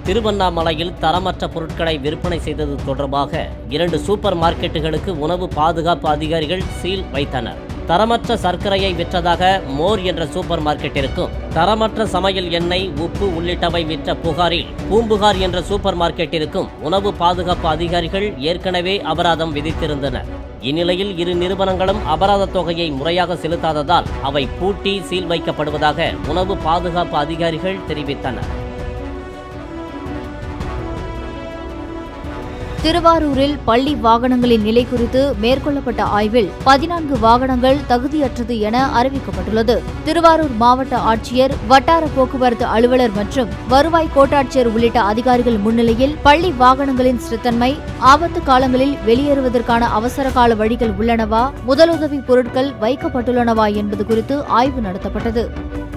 திருவண்ணாமலையில் தரமற்ற பொருட்களை விற்பனை செய்தது தொடர்பாக இரண்டு சூப்பர் மார்க்கெட்டுகளுக்கு உணவு பாதுகாப்பு அதிகாரிகள் சீல் வைத்தனர் தரமற்ற சர்க்கரையை விற்றதாக மோர் என்ற சூப்பர் மார்க்கெட்டிற்கும் தரமற்ற சமையல் எண்ணெய் உப்பு உள்ளிட்டவை விற்ற புகாரில் பூம்புகார் என்ற சூப்பர் மார்க்கெட்டிற்கும் உணவு பாதுகாப்பு அதிகாரிகள் ஏற்கனவே அபராதம் விதித்திருந்தனர் இந்நிலையில் இரு நிறுவனங்களும் அபராத தொகையை முறையாக செலுத்தாததால் அவை பூட்டி சீல் வைக்கப்படுவதாக உணவு பாதுகாப்பு அதிகாரிகள் தெரிவித்தனர் திருவாரூரில் பள்ளி வாகனங்களின் நிலை குறித்து மேற்கொள்ளப்பட்ட ஆய்வில் பதினான்கு வாகனங்கள் தகுதியற்றது என அறிவிக்கப்பட்டுள்ளது திருவாரூர் மாவட்ட ஆட்சியர் வட்டார போக்குவரத்து அலுவலர் மற்றும் வருவாய் கோட்டாட்சியர் உள்ளிட்ட அதிகாரிகள் முன்னிலையில் பள்ளி வாகனங்களின் ஸ்திரத்தன்மை ஆபத்து காலங்களில் வெளியேறுவதற்கான அவசர கால வழிகள் உள்ளனவா முதலுதவி பொருட்கள் வைக்கப்பட்டுள்ளனவா என்பது குறித்து ஆய்வு நடத்தப்பட்டது